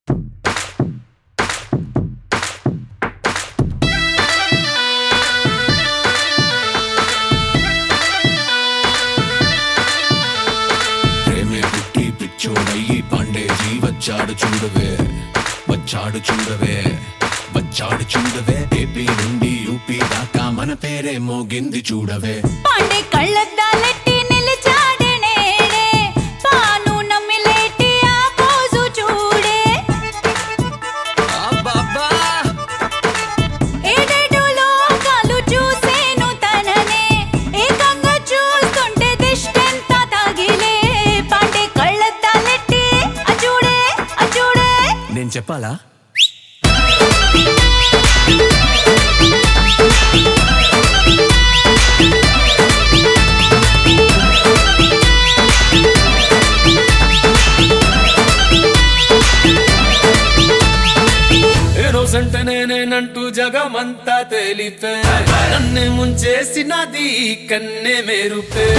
ప్రేమే పుట్టి పిచ్చోడయ్యి పండేజీ వచ్చాడు చూడవే వచ్చాడు చూడవే వచ్చాడు చూడవే ఏపీ నుండి యూపీ దాకా మన పేరే మోగింది చూడవే పాండే కళ్ళద్దాలెట్టి నిలిచాడే నేడే పాను నమ్మిలేటి ఆ పోజు చూడే ఏడేడు లోకాలు చూసేను తననే ఏకంగా చూస్తుంటే దిష్టెంత తగిలే పాండే కళ్ళద్దాలెట్టి ఆ చూడే ఆ చూడే నేను చెప్పాలా ఏ రోజంటే నేనేనంటూ జగమంతా తేలిపే నన్నే ముంచేసినది కన్నే మేరుపే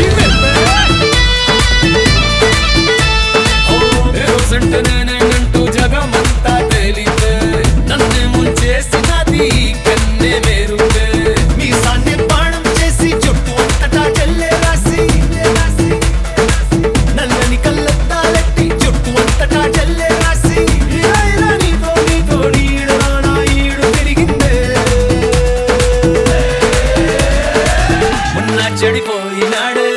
ఓ, ఏ రోజంటే నేనేనంటూ జగమంతా తేలిపే నన్నే ముంచేసినది కన్నే మేరుపే మీ సాన్ని బాణం చేసి చుట్టూ అంతటా చెల్లే రాసి నల్లని కళ్ళద్దాలెట్టి చుట్టూ అంతటా చెల్లే రాసి ఇలా ఇలా నీతో నీతో నీడనా నా ఈడు తిరిగిందే మొన్న చెడిపోయినాడే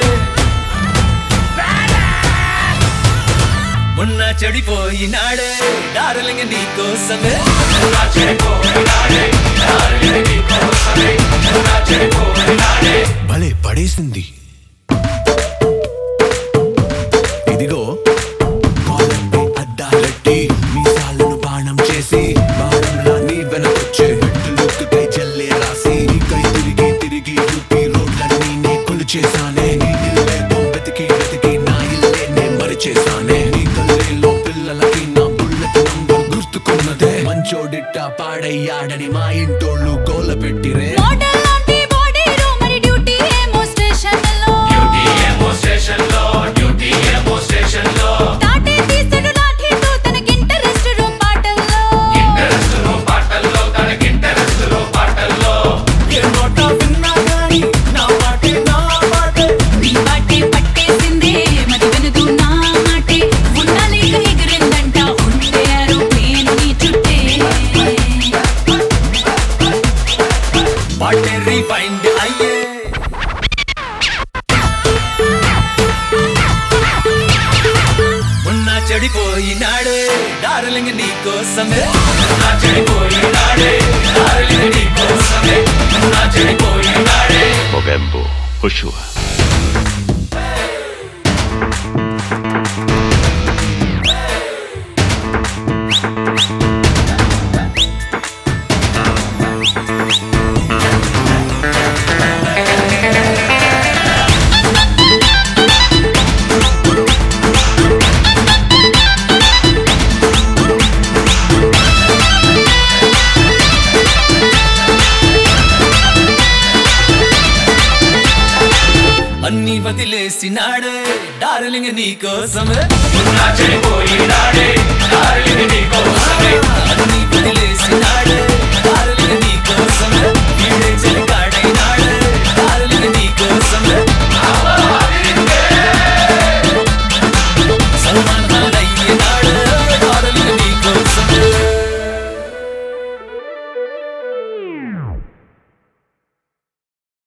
మొన్న చెడిపోయినాడే డార్లింగ్ నీకోసమే భలే పడేసింది ఇదిగో కాలంపై అద్దాలెట్టి మీసాలను బాణం చేసి బాణంలా నీ వెనకొచ్చే మెట్టులుక్కుకై జల్లే రాసి నీకై తిరిగి తిరిగి యూపీ రోడ్లన్నీ నే కొలిచేసానే నీ ఇల్లే వెతికి వెతికి నా ఇల్లే నే మరిచేసానే నీ గల్లీలో పిల్లలకి నా బుల్లెట్ నంబర్ గుర్తుకున్నదే మంచోడిట్ట పాడయ్యాడని మా ఇంటోళ్ళు గోల పెట్టిరే మోడల్ లాంటి బాడీ రో మరి డ్యూటీ ఏమో స్టేషన్ లో తాటే తీసెడు లాఠీతో తనకి ఇంటరెస్ట్ రో పాటల్లో ఏ నోట విన్నా గాని నా పాటే నా పాటే నీ బాటే పట్టేసిందే మరి వినదు నా మాటే ఉండలేక ఎగిరిందంట ఉండే ఏరోప్లేన్ నీ చుట్టే పాటే రీఫైండ్ అయ్యే మొన్న చెడిపోయినాడే డార్లింగ్ నీకోసమే మొన్న చెడిపోయినాడే డార్లింగ్ నీకోసమే మొన్న చెడిపోయినాడే Movember Joshua. అన్ని వదిలేసినాడే డార్లింగ్ నీకోసమే మొన్న చెడిపోయినాడే డార్లింగ్